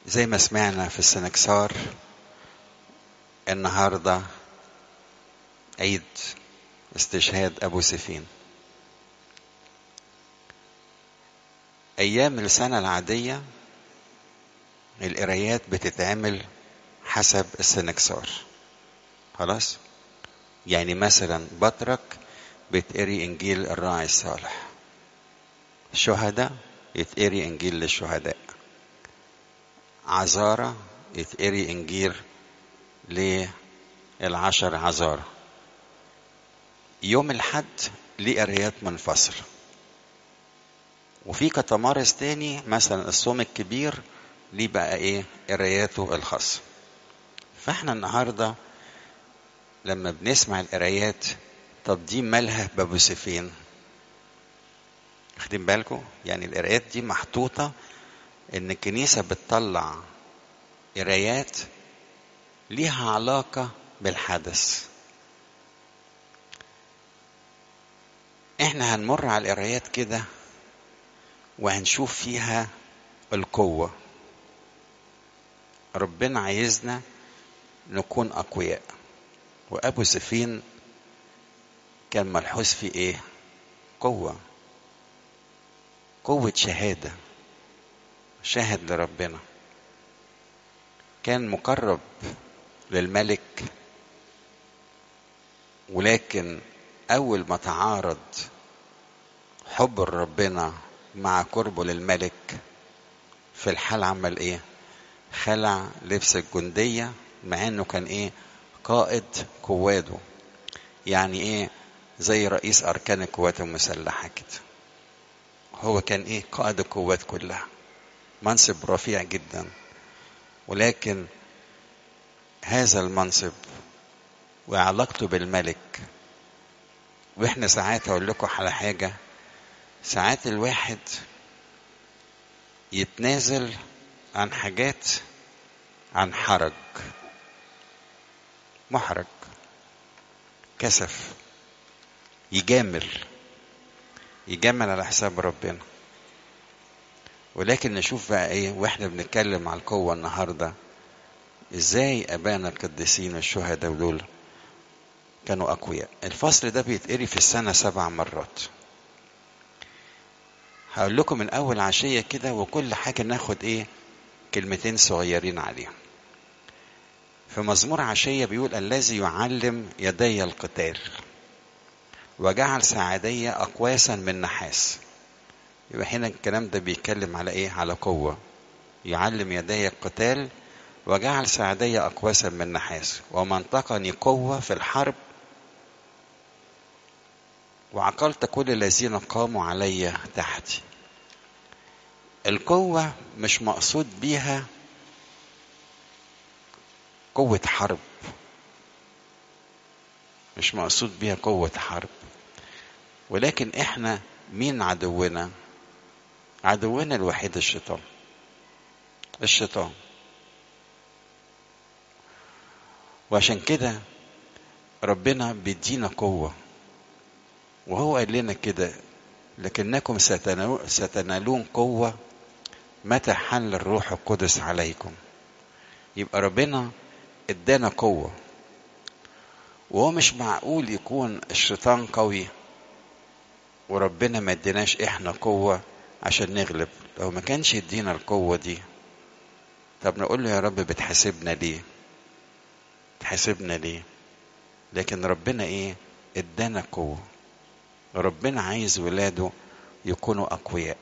زي ما سمعنا في السنكسار النهارده عيد استشهاد ابو سفين ايام السنه العاديه القرايات بتتعمل حسب السنكسار خلاص يعني مثلا بطرك بتقري انجيل الراعي الصالح شهداء يتقري انجيل للشهداء عذارى يتقري انجيل للعشر عذارى يوم الحد ليه قرايات منفصلة وفي كتمارس تاني مثلا الصوم الكبير ليه بقى ايه قراياته الخاصة فاحنا النهاردة لما بنسمع القرايات طب دي مالها بابو سفين واخدين بالكم يعني القرايات دي محطوطة ان الكنيسة بتطلع قرايات ليها علاقة بالحدث احنا هنمر على القرايات كده وهنشوف فيها القوة ربنا عايزنا نكون أقوياء وأبو سفين كان ملحوظ في إيه؟ قوة قوة شهادة شاهد لربنا كان مقرب للملك ولكن أول ما تعارض حب ربنا مع قربه للملك في الحال عمل إيه؟ خلع لبس الجندية مع إنه كان إيه؟ قائد قواده يعني إيه؟ زي رئيس أركان القوات المسلحة كده هو كان إيه؟ قائد القوات كلها منصب رفيع جدا ولكن هذا المنصب وعلاقته بالملك واحنا ساعات اقول لكم على حاجه ساعات الواحد يتنازل عن حاجات عن حرج محرج كسف يجامل يجامل على حساب ربنا ولكن نشوف بقى ايه واحنا بنتكلم على القوه النهارده ازاي ابانا القديسين الشهداء دول كانوا اقوياء الفصل ده بيتقري في السنه سبع مرات هقول لكم من اول عشيه كده وكل حاجه ناخد ايه كلمتين صغيرين عليهم في مزمور عشية بيقول الذي يعلم يدي القتال وجعل ساعدي أقواسا من نحاس يبقى هنا الكلام ده بيتكلم على ايه على قوة يعلم يدي القتال وجعل ساعدي أقواسا من نحاس ومنطقني قوة في الحرب وعقلت كل الذين قاموا علي تحتي القوة مش مقصود بيها قوة حرب مش مقصود بيها قوة حرب ولكن احنا مين عدونا عدونا الوحيد الشيطان الشيطان وعشان كده ربنا بيدينا قوة وهو قال لنا كده لكنكم ستنالون قوة متى حل الروح القدس عليكم يبقى ربنا ادانا قوة وهو مش معقول يكون الشيطان قوي وربنا ما اديناش احنا قوة عشان نغلب لو ما كانش يدينا القوة دي طب نقول له يا رب بتحاسبنا ليه تحاسبنا ليه لكن ربنا ايه ادانا قوة ربنا عايز ولاده يكونوا اقوياء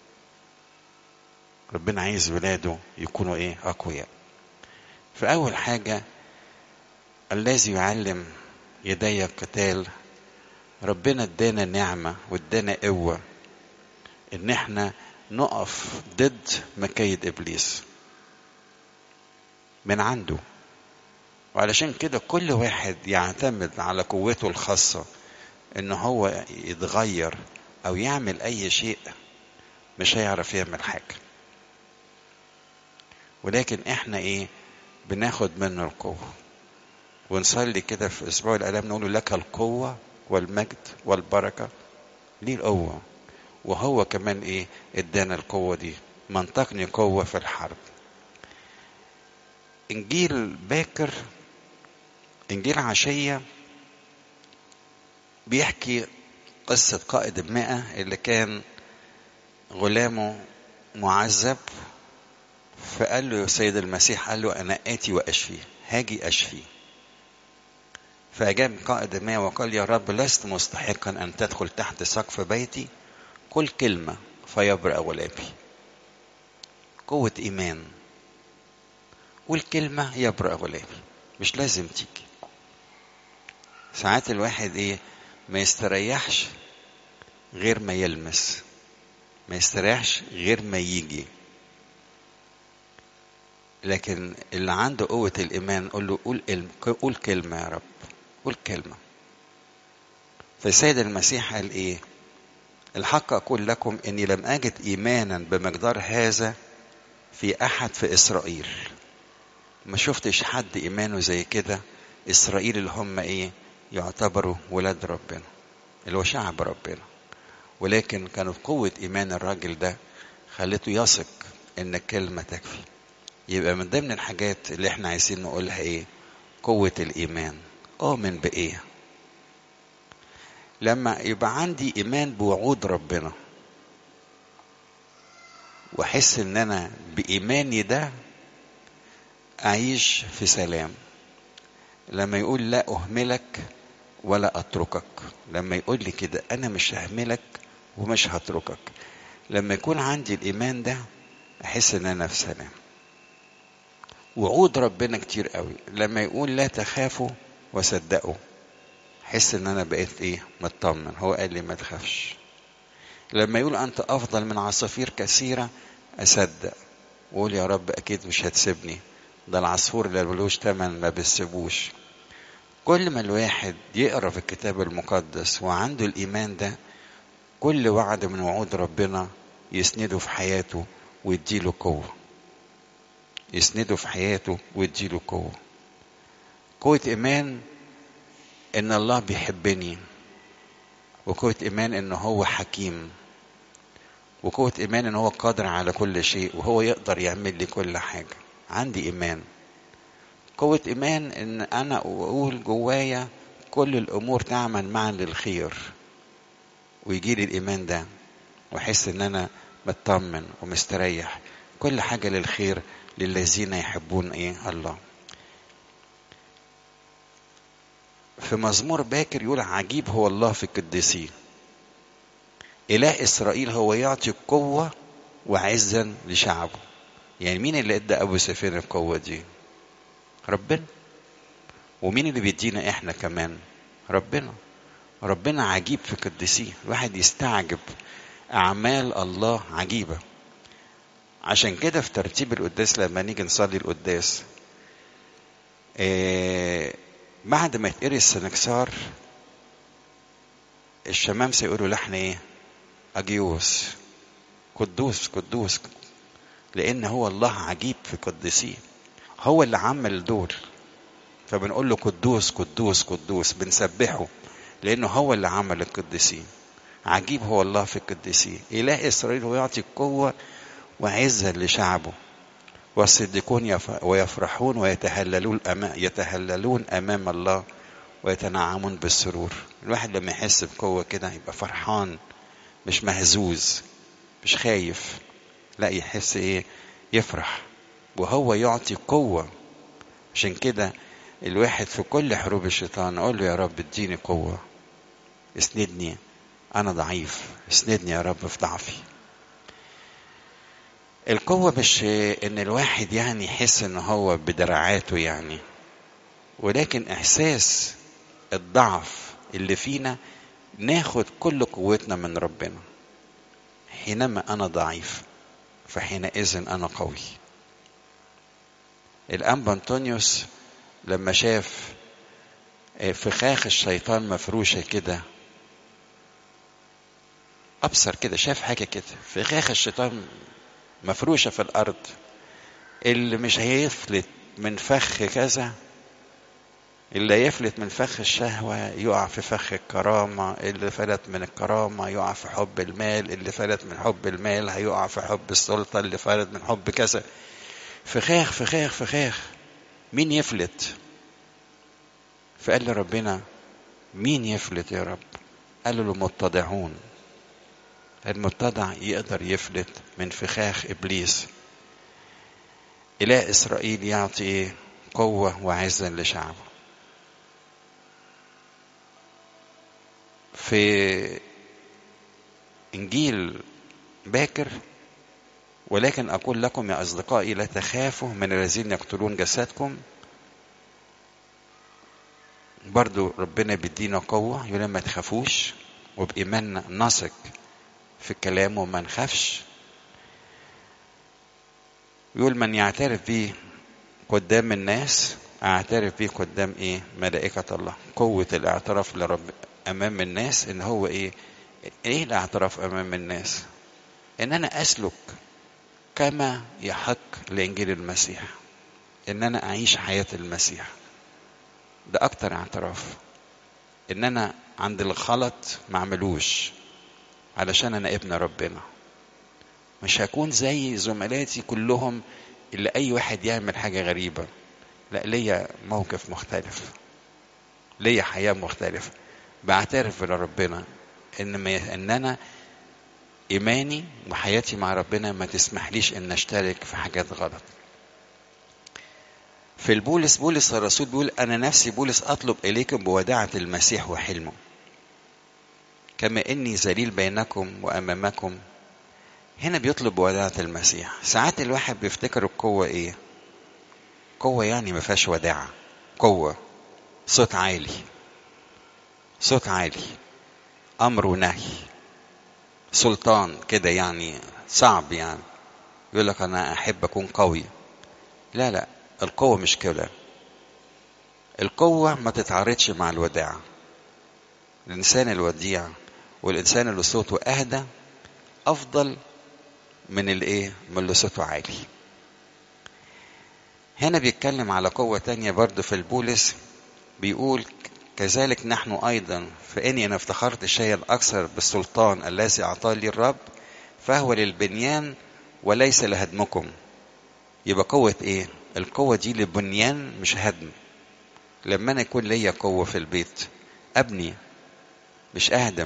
ربنا عايز ولاده يكونوا ايه اقوياء فاول حاجة الذي يعلم يدي القتال ربنا ادانا نعمة وادانا قوة ان احنا نقف ضد مكايد ابليس من عنده وعلشان كده كل واحد يعتمد على قوته الخاصة ان هو يتغير او يعمل اي شيء مش هيعرف يعمل حاجة ولكن احنا ايه بناخد منه القوة ونصلي كده في اسبوع الالام نقول لك القوة والمجد والبركة ليه القوة وهو كمان ايه ادانا القوة دي منطقني قوة في الحرب إنجيل باكر إنجيل عشية بيحكي قصة قائد المئة اللي كان غلامه معذب فقال له سيد المسيح قال له أنا آتي وأشفي هاجي أشفي فأجاب قائد المئة وقال يا رب لست مستحقا أن تدخل تحت سقف بيتي قل كلمة فيبرأ غلامي قوة إيمان قول كلمة يبرأ غلامي مش لازم تيجي ساعات الواحد ايه ما يستريحش غير ما يلمس ما يستريحش غير ما يجي لكن اللي عنده قوة الإيمان قول له قول, قول كلمة يا رب قول كلمة فالسيد المسيح قال إيه الحق أقول لكم إني لم أجد إيمانا بمقدار هذا في أحد في إسرائيل ما شفتش حد إيمانه زي كده إسرائيل اللي هم إيه يعتبروا ولاد ربنا اللي هو شعب ربنا ولكن كانت قوة إيمان الراجل ده خلته يثق إن الكلمة تكفي يبقى من ضمن الحاجات اللي احنا عايزين نقولها إيه قوة الإيمان أؤمن بإيه لما يبقى عندي إيمان بوعود ربنا واحس ان انا بايماني ده اعيش في سلام لما يقول لا اهملك ولا اتركك لما يقول لي كده انا مش ههملك ومش هتركك لما يكون عندي الايمان ده احس ان انا في سلام وعود ربنا كتير قوي لما يقول لا تخافوا وصدقوا احس ان انا بقيت ايه مطمن هو قال لي ما تخافش لما يقول أنت أفضل من عصافير كثيرة أصدق وقول يا رب أكيد مش هتسيبني ده العصفور اللي ملوش تمن ما بيسيبوش كل ما الواحد يقرا في الكتاب المقدس وعنده الإيمان ده كل وعد من وعود ربنا يسنده في حياته ويديله قوة يسنده في حياته ويديله قوة قوة إيمان إن الله بيحبني وقوة إيمان إن هو حكيم وقوة إيمان إن هو قادر على كل شيء وهو يقدر يعمل لي كل حاجة عندي إيمان قوة إيمان إن أنا أقول جوايا كل الأمور تعمل معا للخير ويجي لي الإيمان ده وأحس إن أنا مطمن ومستريح كل حاجة للخير للذين يحبون إيه الله في مزمور باكر يقول عجيب هو الله في القديسين إله إسرائيل هو يعطي قوة وعزا لشعبه يعني مين اللي ادى أبو سفيان القوة دي ربنا ومين اللي بيدينا إحنا كمان ربنا ربنا عجيب في قديسيه الواحد يستعجب أعمال الله عجيبة عشان كده في ترتيب القداس لما نيجي نصلي القداس إيه بعد ما يتقري السنكسار الشمامسة يقولوا لحن ايه أجيوس قدوس قدوس لأن هو الله عجيب في قدسيه هو اللي عمل دول فبنقول له قدوس قدوس قدوس بنسبحه لأنه هو اللي عمل القديسين عجيب هو الله في القديسين إله إسرائيل هو يعطي قوة وعزة لشعبه والصديقون ويفرحون ويتهللون أمام يتهللون أمام الله ويتنعمون بالسرور الواحد لما يحس بقوة كده يبقى فرحان مش مهزوز مش خايف لا يحس ايه يفرح وهو يعطي قوة عشان كده الواحد في كل حروب الشيطان اقول له يا رب اديني قوة اسندني انا ضعيف اسندني يا رب في ضعفي القوة مش ان الواحد يعني يحس ان هو بدراعاته يعني ولكن احساس الضعف اللي فينا ناخد كل قوتنا من ربنا حينما انا ضعيف فحينئذ انا قوي الانبا انطونيوس لما شاف فخاخ الشيطان مفروشه كده ابصر كده شاف حاجه كده فخاخ الشيطان مفروشه في الارض اللي مش هيفلت من فخ كذا اللي يفلت من فخ الشهوة يقع في فخ الكرامة اللي فلت من الكرامة يقع في حب المال اللي فلت من حب المال هيقع في حب السلطة اللي فلت من حب كذا فخاخ فخاخ فخاخ مين يفلت فقال لي ربنا مين يفلت يا رب قال له المتضعون المتضع يقدر يفلت من فخاخ ابليس اله اسرائيل يعطي ايه قوه وعزا لشعبه في انجيل باكر ولكن اقول لكم يا اصدقائي لا تخافوا من الذين يقتلون جسدكم برضو ربنا بيدينا قوة يقول ما تخافوش وبإيماننا نثق في كلامه وما نخافش يقول من يعترف بيه قدام الناس اعترف بيه قدام ايه ملائكة الله قوة الاعتراف لرب امام الناس ان هو ايه ايه الاعتراف امام الناس ان انا اسلك كما يحق لانجيل المسيح ان انا اعيش حياة المسيح ده اكتر اعتراف ان انا عند الغلط ما اعملوش علشان انا ابن ربنا مش هكون زي زملاتي كلهم اللي اي واحد يعمل حاجة غريبة لا ليا موقف مختلف ليا حياة مختلفة بعترف لربنا ان ما ان انا ايماني وحياتي مع ربنا ما تسمحليش ان اشترك في حاجات غلط في البولس بولس الرسول بيقول انا نفسي بولس اطلب اليكم بوداعة المسيح وحلمه كما اني ذليل بينكم وامامكم هنا بيطلب وداعة المسيح ساعات الواحد بيفتكر القوة ايه قوة يعني ما فيهاش وداعة قوة صوت عالي صوت عالي امر ونهي سلطان كده يعني صعب يعني يقول لك انا احب اكون قوي لا لا القوة مش كده القوة ما تتعارضش مع الوداع الإنسان الوديع والإنسان اللي صوته أهدى أفضل من الإيه؟ من اللي صوته عالي. هنا بيتكلم على قوة تانية برضه في البولس بيقول كذلك نحن أيضا فإني أنا افتخرت شيئا أكثر بالسلطان الذي أعطاه لي الرب فهو للبنيان وليس لهدمكم. يبقى قوة إيه؟ القوة دي للبنيان مش هدم. لما أنا يكون ليا قوة في البيت أبني مش أهدم.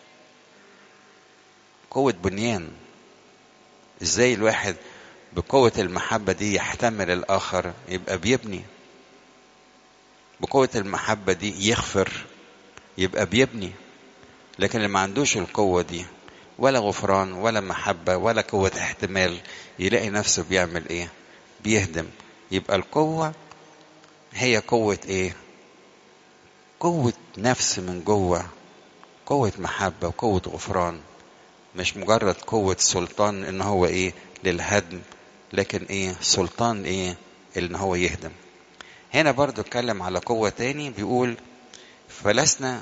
قوة بنيان. إزاي الواحد بقوة المحبة دي يحتمل الآخر يبقى بيبني. بقوة المحبة دي يغفر يبقى بيبني. لكن اللي ما عندوش القوة دي ولا غفران ولا محبة ولا قوة احتمال يلاقي نفسه بيعمل ايه؟ بيهدم. يبقى القوة هي قوة ايه؟ قوة نفس من جوه قوة محبة وقوة غفران مش مجرد قوة سلطان ان هو ايه للهدم لكن ايه سلطان ايه ان هو يهدم هنا برضو اتكلم على قوة تاني بيقول فلسنا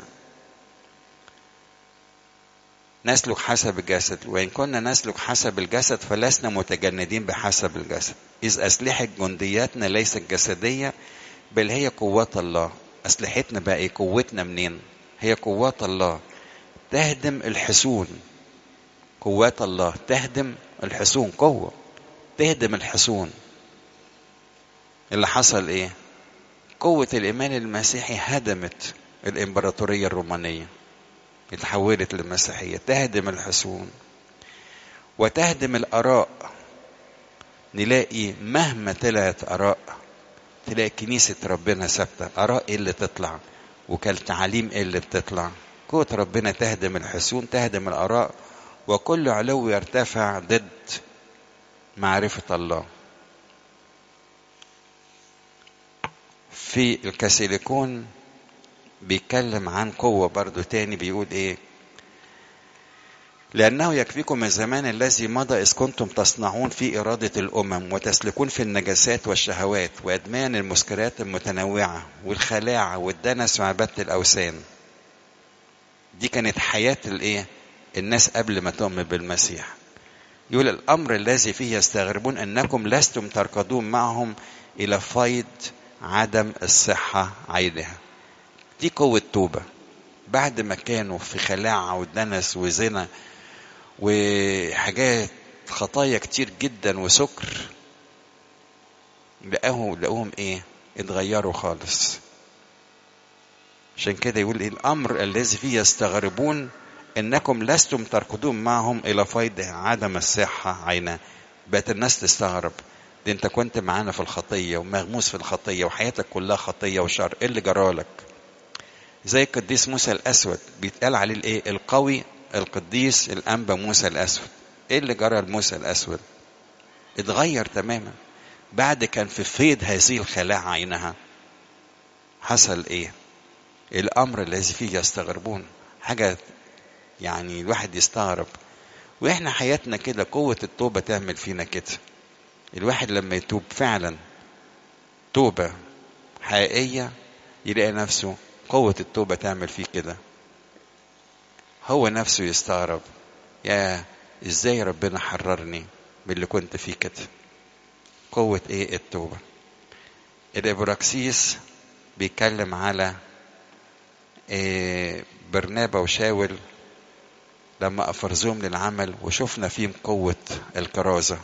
نسلك حسب الجسد وإن كنا نسلك حسب الجسد فلسنا متجندين بحسب الجسد إذ أسلحة جندياتنا ليست جسدية بل هي قوات الله أسلحتنا بقى إيه قوتنا منين هي قوات الله تهدم الحصون قوات الله تهدم الحصون قوة تهدم الحصون اللي حصل ايه قوة الإيمان المسيحي هدمت الإمبراطورية الرومانية اتحولت للمسيحية تهدم الحصون وتهدم الآراء نلاقي مهما طلعت آراء تلاقي كنيسة ربنا ثابتة آراء إيه اللي تطلع وكالتعاليم إيه اللي بتطلع قوة ربنا تهدم الحصون تهدم الآراء وكل علو يرتفع ضد معرفة الله في الكاسيليكون بيتكلم عن قوة برضو تاني بيقول ايه لأنه يكفيكم الزمان الذي مضى إذ كنتم تصنعون في إرادة الأمم وتسلكون في النجاسات والشهوات وإدمان المسكرات المتنوعة والخلاعة والدنس وعبادة الأوثان دي كانت حياة الإيه؟ الناس قبل ما تؤمن بالمسيح يقول الأمر الذي فيه يستغربون أنكم لستم تركضون معهم إلى فيض عدم الصحة عينها دي قوة توبة بعد ما كانوا في خلاعة ودنس وزنا وحاجات خطايا كتير جدا وسكر لقاهم لقوهم ايه اتغيروا خالص عشان كده يقول إيه الأمر الذي فيه يستغربون إنكم لستم تركضون معهم إلى فيض عدم الصحة عينا بقت الناس تستغرب دي انت كنت معانا في الخطية ومغموس في الخطية وحياتك كلها خطية وشر ايه اللي جرالك زي القديس موسى الأسود بيتقال عليه الايه القوي القديس الأنبا موسى الأسود ايه اللي جرى لموسى الأسود اتغير تماما بعد كان في فيض هذه الخلاعة عينها حصل ايه الامر الذي فيه يستغربون حاجة يعني الواحد يستغرب واحنا حياتنا كده قوة التوبة تعمل فينا كده الواحد لما يتوب فعلا توبة حقيقية يلاقي نفسه قوة التوبة تعمل فيه كده هو نفسه يستغرب يا ازاي ربنا حررني من اللي كنت فيه كده قوة ايه التوبة الابراكسيس بيتكلم على إيه برنابا وشاول لما أفرزوهم للعمل وشفنا فيهم قوة الكرازة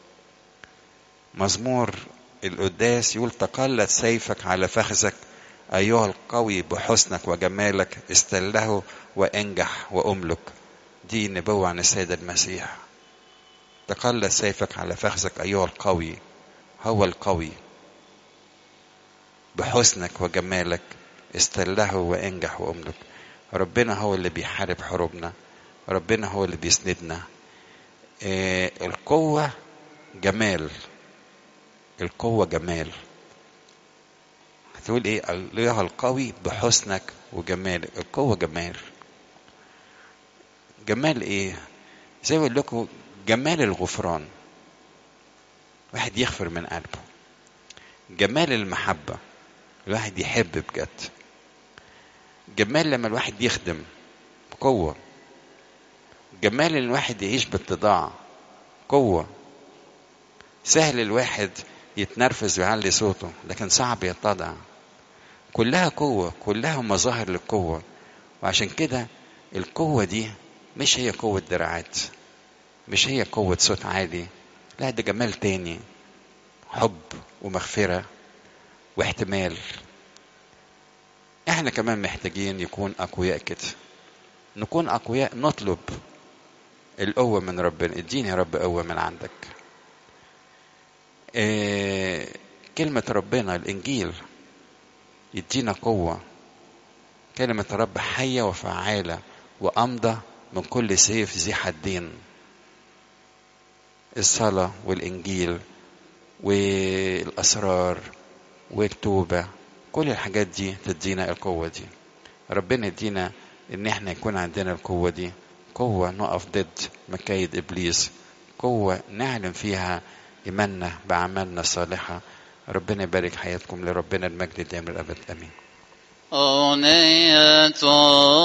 مزمور القداس يقول تقلت سيفك على فخذك أيها القوي بحسنك وجمالك استله وانجح وأملك دي نبوة عن السيد المسيح تقلت سيفك على فخذك أيها القوي هو القوي بحسنك وجمالك استله وانجح واملك ربنا هو اللي بيحارب حروبنا ربنا هو اللي بيسندنا آه القوة جمال القوة جمال هتقول ايه الله القوي بحسنك وجمالك القوة جمال جمال ايه زي ما لكم جمال الغفران واحد يغفر من قلبه جمال المحبة الواحد يحب بجد جمال لما الواحد يخدم بقوة جمال ان الواحد يعيش باتضاع قوة سهل الواحد يتنرفز ويعلي صوته لكن صعب يتضع كلها قوة كلها مظاهر للقوة وعشان كده القوة دي مش هي قوة دراعات مش هي قوة صوت عالي لا ده جمال تاني حب ومغفرة واحتمال احنا كمان محتاجين يكون اقوياء كده نكون اقوياء نطلب القوه من ربنا اديني يا رب قوه من عندك إيه كلمه ربنا الانجيل يدينا قوه كلمه رب حيه وفعاله وامضى من كل سيف ذي حدين الصلاه والانجيل والاسرار والتوبه كل الحاجات دي تدينا القوة دي ربنا يدينا ان احنا يكون عندنا القوة دي قوة نقف ضد مكايد ابليس قوة نعلم فيها ايماننا باعمالنا الصالحة ربنا يبارك حياتكم لربنا المجد دائما الابد امين أغنية